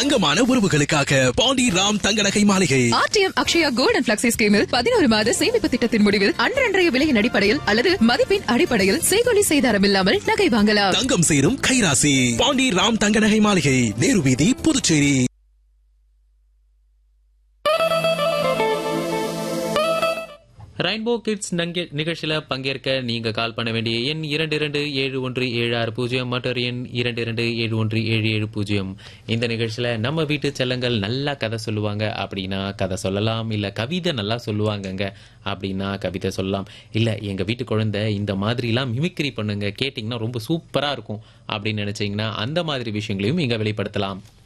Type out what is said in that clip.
தங்கமான உறவுகளுக்காக பாண்டி ராம் தங்க நகை மாளிகை RTM Akshaya gold and flexi ஸ்கீமில் பதினோரு மாத சேமிப்பு திட்டத்தின் முடிவில் அன்றன்றைய விலையின் அடிப்படையில் அல்லது மதிப்பின் அடிப்படையில் செய்கொலி செய்தாரம் இல்லாமல் நகை வாங்கலாம் தங்கம் சேரும் கைராசி பாண்டி ராம் தங்க நகை மாளிகை நேரு வீதி புதுச்சேரி ரெயின்போ கிட்ஸ் நங்க நிகழ்ச்சியில பங்கேற்க நீங்க கால் பண்ண வேண்டிய எண் இரண்டு இரண்டு ஏழு ஒன்று ஏழு ஆறு பூஜ்ஜியம் மற்றொரு எண் இரண்டு இரண்டு ஏழு ஒன்று ஏழு ஏழு பூஜ்ஜியம் இந்த நிகழ்ச்சியில நம்ம வீட்டு செல்லங்கள் நல்லா கதை சொல்லுவாங்க அப்படின்னா கதை சொல்லலாம் இல்ல கவிதை நல்லா சொல்லுவாங்கங்க அப்படின்னா கவிதை சொல்லலாம் இல்ல எங்க வீட்டு குழந்தை இந்த மாதிரிலாம் மிமிக்ரி பண்ணுங்க கேட்டிங்கன்னா ரொம்ப சூப்பரா இருக்கும் அப்படின்னு நினைச்சீங்கன்னா அந்த மாதிரி விஷயங்களையும் இங்க வெளிப்படுத்தலாம்